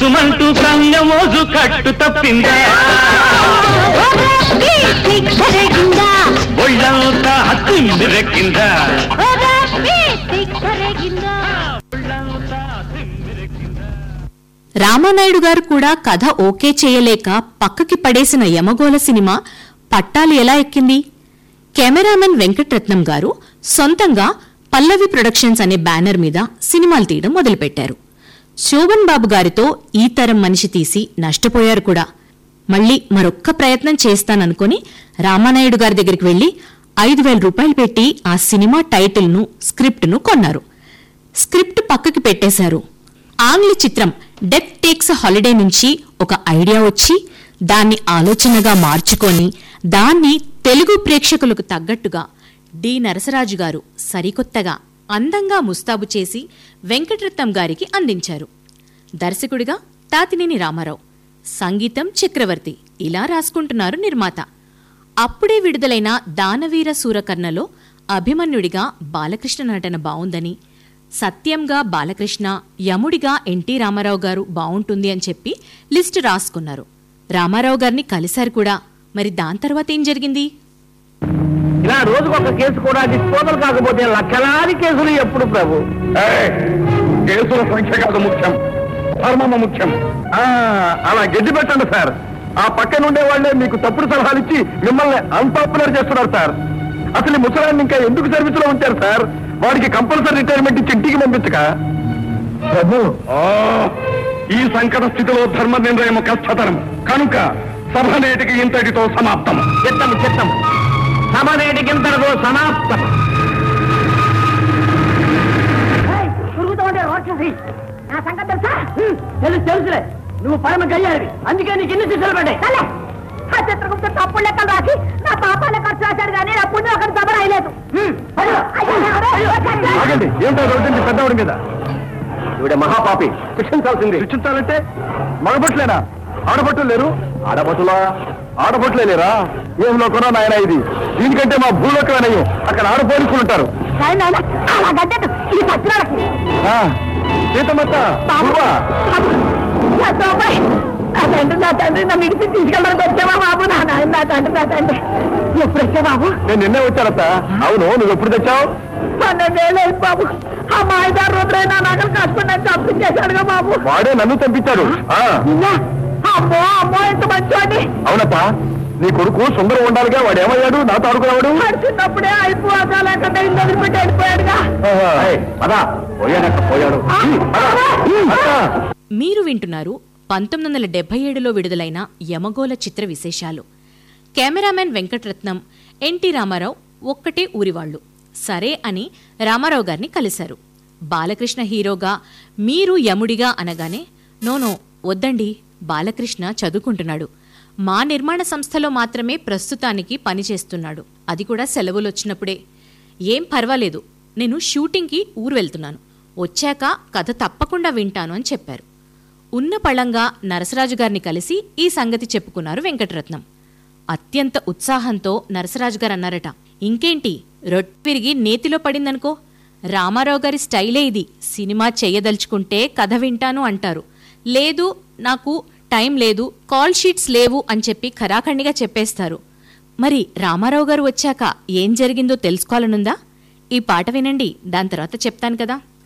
కసుమంటూ సంగమోజు కట్టు తప్పిందా తిక్కరగిందా ఒళ్ళంతా తిమ్మిరెక్కిందా తిక్కరగిందా ఒళ్ళంతా తిమ్మిరెక్కిందా రామానాయుడు గారు కూడా కథ ఓకే చేయలేక పక్కకి పడేసిన యమగోళ సినిమా పట్టాలు ఎలా ఎక్కింది కెమెరామెన్ వెంకటరత్నం గారు సొంతంగా పల్లవి ప్రొడక్షన్స్ అనే బ్యానర్ మీద సినిమాలు తీయడం మొదలుపెట్టారు శోభన్ బాబు గారితో ఈ తరం మనిషి తీసి నష్టపోయారు కూడా మళ్ళీ మరొక్క ప్రయత్నం చేస్తాననుకుని రామానాయుడు గారి దగ్గరికి వెళ్లి ఐదు వేల రూపాయలు పెట్టి ఆ సినిమా టైటిల్ను స్క్రిప్ట్ను కొన్నారు స్క్రిప్ట్ పక్కకి పెట్టేశారు ఆంగ్ల చిత్రం డెత్ టేక్స్ హాలిడే నుంచి ఒక ఐడియా వచ్చి దాన్ని ఆలోచనగా మార్చుకొని దాన్ని తెలుగు ప్రేక్షకులకు తగ్గట్టుగా డి నరసరాజు గారు సరికొత్తగా అందంగా ముస్తాబు చేసి వెంకటరత్నం గారికి అందించారు దర్శకుడిగా తాతినేని రామారావు సంగీతం చక్రవర్తి ఇలా రాసుకుంటున్నారు నిర్మాత అప్పుడే విడుదలైన దానవీర సూరకర్ణలో అభిమన్యుడిగా బాలకృష్ణ నటన బావుందని సత్యంగా బాలకృష్ణ యముడిగా ఎన్టీ రామారావు గారు బావుంటుంది అని చెప్పి లిస్టు రాసుకున్నారు రామారావు గారిని కలిశారు కూడా మరి దాని తర్వాత ఏం జరిగింది ఇలా రోజుకొక కేసు కూడా డిస్పోజల్ కాకపోతే లక్షలాది కేసులు ఎప్పుడు ప్రభు ఏయ్, కేసుల సంఖ్య కాదు ముఖ్యం ధర్మము ముఖ్యం ఆ, అలా గడ్డి పెట్టండి సార్ ఆ పక్కన ఉండే వాళ్ళే మీకు తప్పుడు సలహాలు ఇచ్చి మిమ్మల్ని అన్పాపులర్ చేస్తున్నారు సార్ అసలు ఈ ముసలాన్ని ఇంకా ఎందుకు సర్వీస్ లో ఉంచారు సార్ వాడికి కంపల్సరీ రిటైర్మెంట్ ఇచ్చి ఇంటికి పంపించక ప్రభు ఆ, ఈ సంకట స్థితిలో ధర్మ నిర్ణయం కష్టతరం కనుక సభ నేటికి ఇంతటితో సమాప్తం చిత్తం చిత్తం సమనేటికి ఇంతటితో సమాప్తం నా సంగతి తెలుసా తెలుసు తెలుసులే నువ్వు పరమ గయ్యాడివి అందుకే నీకు ఎన్ని శిక్షలు పడ్డాయి సరే ఆ చిత్రగుప్త తప్పుడు లెక్కలు రాసి నా పాపాల ఖర్చు రాశాడు కానీ నా పుణ్యం ఒకటి సభ రాయలేదు ఆగండి ఏమిటో రోడ్డు పెద్దవాడి మీద ఇవిడ మహాపాపి శిక్షించాల్సింది శిక్షించాలంటే మగబొట్లేనా ఆడబొట్టులు లేరు ఆడబొట్టులా ఆడబొట్లే లేరా ఏం లోకరా నాయన ఇది దీనికంటే మా భూలోకమే నయ్యం అక్కడ ఆడపోలీసులు ఉంటారు అలా గడ్డదు ఈ సత్రాలకి ఆ, సీతమ్మత్త నువ్వా? నా తోపై నా తండ్రి నా తండ్రి నా మిడిసి తీసుకెళ్ళడానికి వచ్చావా బాబు నా నాయన నా తండ్రి నా తండ్రి ఎప్పుడు వచ్చా బాబు నేను నిన్నే వచ్చానత్త అవును నువ్వు ఎప్పుడు తెచ్చావు పన్నెండేళ్ళు అయింది బాబు ఆ మాయదారు రుద్రయ్య నా నగలు కాసుకుని చంపించేశాడుగా బాబు వాడే నన్ను చంపించాడు ఆ, నిన్నా? అమ్మో అమ్మో ఎంత మంచోడి అవునత్త నీ కొడుకు సుందరం ఉండాలిగా వాడు ఏమయ్యాడు నాతో ఆడుకున్నాడు వాడు చిన్నప్పుడే అయిపోగా లేకుండా ఇల్లు వదిలిపెట్టి వెళ్ళిపోయాడుగా పదా పోయాడక్క పోయాడు ఆ, పద. అత్త. మీరు వింటున్నారు పంతొమ్మిది వందల డెబ్బై ఏడులో విడుదలైన యమగోళ చిత్ర విశేషాలు కెమెరామెన్ వెంకటరత్నం ఎన్టీ రామారావు ఒక్కటే ఊరివాళ్లు సరే అని రామారావు గారిని కలిశారు బాలకృష్ణ హీరోగా మీరు యముడిగా అనగానే నోనో వద్దండి బాలకృష్ణ చదువుకుంటున్నాడు మా నిర్మాణ సంస్థలో మాత్రమే ప్రస్తుతానికి పనిచేస్తున్నాడు అది కూడా సెలవులు వచ్చినప్పుడే ఏం పర్వాలేదు నేను షూటింగ్కి ఊరు వెళ్తున్నాను వచ్చాక కథ తప్పకుండా వింటాను అని చెప్పారు ఉన్న పళంగా నరసరాజు గారిని కలిసి ఈ సంగతి చెప్పుకున్నారు వెంకటరత్నం అత్యంత ఉత్సాహంతో నరసరాజు గారు అన్నారట ఇంకేంటి రొట్టిరిగి నేతిలో పడిందనుకో రామారావు గారి స్టైలే ఇది సినిమా చెయ్యదలుచుకుంటే కథ వింటాను అంటారు లేదు నాకు టైం లేదు కాల్ షీట్స్ లేవు అని చెప్పి ఖరాఖండిగా చెప్పేస్తారు మరి రామారావు గారు వచ్చాక ఏం జరిగిందో తెలుసుకోవాలనుందా ఈ పాట వినండి దాని తర్వాత చెప్తాను కదా